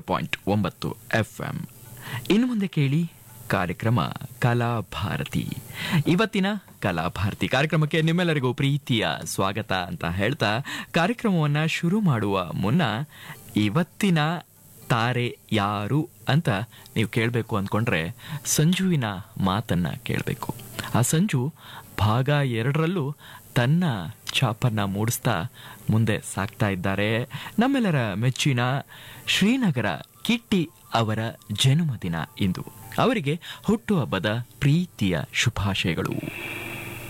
point ಒಂಬತ್ತು F M ಇನ್ನು ಮುಂದೆ ಕೇಳಿ ಕಾರ್ಯಕ್ರಮ ಕಲಾಭಾರತಿ ಇವತ್ತಿನ ಕಲಾಭಾರತಿ ಕಾರ್ಯಕ್ರಮಕ್ಕೆ ನಿಮ್ಮೆಲ್ಲರಿಗೂ ಪ್ರೀತಿಯ ಸ್ವಾಗತ ಅಂತ ಹೇಳ್ತಾ ಕಾರ್ಯಕ್ರಮವನ್ನ ಶುರು ಮಾಡುವ ಮುನ್ನ ಇವತ್ತಿನ ತಾರೆ ಯಾರು ಅಂತ ನೀವು ಕೇಳಬೇಕು ಅಂದ್ಕೊಂಡ್ರೆ ಸಂಜುವಿನ ಮಾತನ್ನ ಕೇಳಬೇಕು ಆ ಸಂಜು ಭಾಗ ಎರಡರಲ್ಲೂ ತನ್ನ ಛಾಪನ್ನ ಮೂಡಿಸ್ತಾ ಮುಂದೆ ಸಾಕ್ತಾ ಇದ್ದಾರೆ ನಮ್ಮೆಲ್ಲರ ಮೆಚ್ಚಿನ ಶ್ರೀನಗರ ಕಿಟ್ಟಿ ಅವರ ಜನ್ಮದಿನ ಇಂದು ಅವರಿಗೆ ಹುಟ್ಟುಹಬ್ಬದ ಪ್ರೀತಿಯ ಶುಭಾಶಯಗಳು